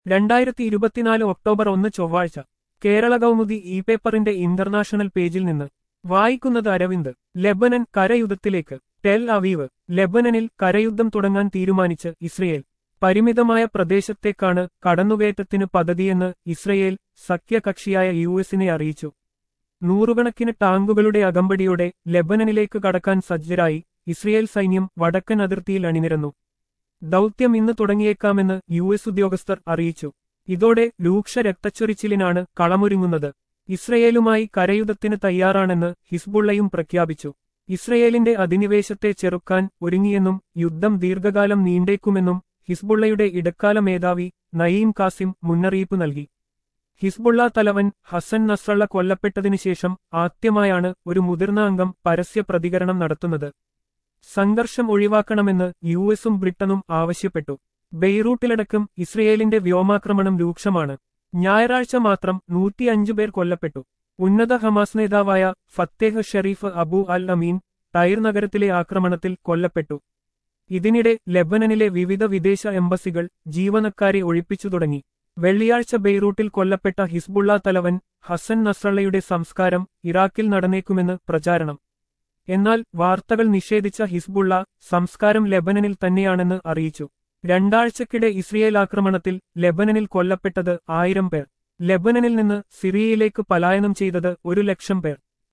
രണ്ടായിരത്തി ഇരുപത്തിനാല് ഒക്ടോബർ ഒന്ന് ചൊവ്വാഴ്ച കേരള കൗമുദി ഇ പേപ്പറിന്റെ ഇന്റർനാഷണൽ പേജിൽ നിന്ന് വായിക്കുന്നത് അരവിന്ദ് ലെബനൻ കരയുദ്ധത്തിലേക്ക് ടെൽ അവീവ് ലെബനനിൽ കരയുദ്ധം തുടങ്ങാൻ തീരുമാനിച്ച് ഇസ്രയേൽ പരിമിതമായ പ്രദേശത്തേക്കാണ് കടന്നുകയറ്റത്തിന് പദ്ധതിയെന്ന് ഇസ്രയേൽ സഖ്യകക്ഷിയായ യു എസിനെ അറിയിച്ചു നൂറുകണക്കിന് ടാങ്കുകളുടെ അകമ്പടിയോടെ ലെബനനിലേക്ക് കടക്കാൻ സജ്ജരായി ഇസ്രയേൽ സൈന്യം വടക്കൻ അതിർത്തിയിൽ അണിനിരന്നു ദൗത്യം ഇന്ന് തുടങ്ങിയേക്കാമെന്ന് യു എസ് ഉദ്യോഗസ്ഥർ അറിയിച്ചു ഇതോടെ രൂക്ഷ രക്തച്ചൊരിച്ചിലിനാണ് കളമൊരുങ്ങുന്നത് ഇസ്രയേലുമായി കരയുദ്ധത്തിന് തയ്യാറാണെന്ന് ഹിസ്ബുള്ളയും പ്രഖ്യാപിച്ചു ഇസ്രയേലിന്റെ അധിനിവേശത്തെ ചെറുക്കാൻ ഒരുങ്ങിയെന്നും യുദ്ധം ദീർഘകാലം നീണ്ടേക്കുമെന്നും ഹിസ്ബുള്ളയുടെ ഇടക്കാല മേധാവി നയീം കാസിം മുന്നറിയിപ്പ് നൽകി ഹിസ്ബുള്ള തലവൻ ഹസൻ നസ്രള്ള കൊല്ലപ്പെട്ടതിനുശേഷം ആദ്യമായാണ് ഒരു മുതിർന്ന അംഗം പരസ്യ പ്രതികരണം നടത്തുന്നത് സംഘർഷം ഒഴിവാക്കണമെന്ന് യു എസും ബ്രിട്ടനും ആവശ്യപ്പെട്ടു ബെയ്റൂട്ടിലടക്കം ഇസ്രയേലിന്റെ വ്യോമാക്രമണം രൂക്ഷമാണ് ഞായറാഴ്ച മാത്രം നൂറ്റിയഞ്ചു പേർ കൊല്ലപ്പെട്ടു ഉന്നത ഹമാസ് നേതാവായ Fateh Sharif Abu al Amin Tyre നഗരത്തിലെ ആക്രമണത്തിൽ കൊല്ലപ്പെട്ടു ഇതിനിടെ ലെബനനിലെ വിവിധ വിദേശ എംബസികൾ ജീവനക്കാരെ ഒഴിപ്പിച്ചു തുടങ്ങി വെള്ളിയാഴ്ച ബെയ്റൂട്ടിൽ കൊല്ലപ്പെട്ട ഹിസ്ബുള്ള തലവൻ ഹസൻ നസ്രള്ളയുടെ സംസ്കാരം ഇറാഖിൽ നടന്നേക്കുമെന്ന് പ്രചാരണം എന്നാൽ വാർത്തകൾ നിഷേധിച്ച ഹിസ്ബുള്ള സംസ്കാരം ലെബനനിൽ തന്നെയാണെന്ന് അറിയിച്ചു രണ്ടാഴ്ചക്കിടെ ഇസ്രയേൽ ആക്രമണത്തിൽ ലെബനനിൽ കൊല്ലപ്പെട്ടത് ആയിരം പേർ ലെബനനിൽ നിന്ന് സിറിയയിലേക്ക് പലായനം ചെയ്തത് ഒരു ലക്ഷം പേർ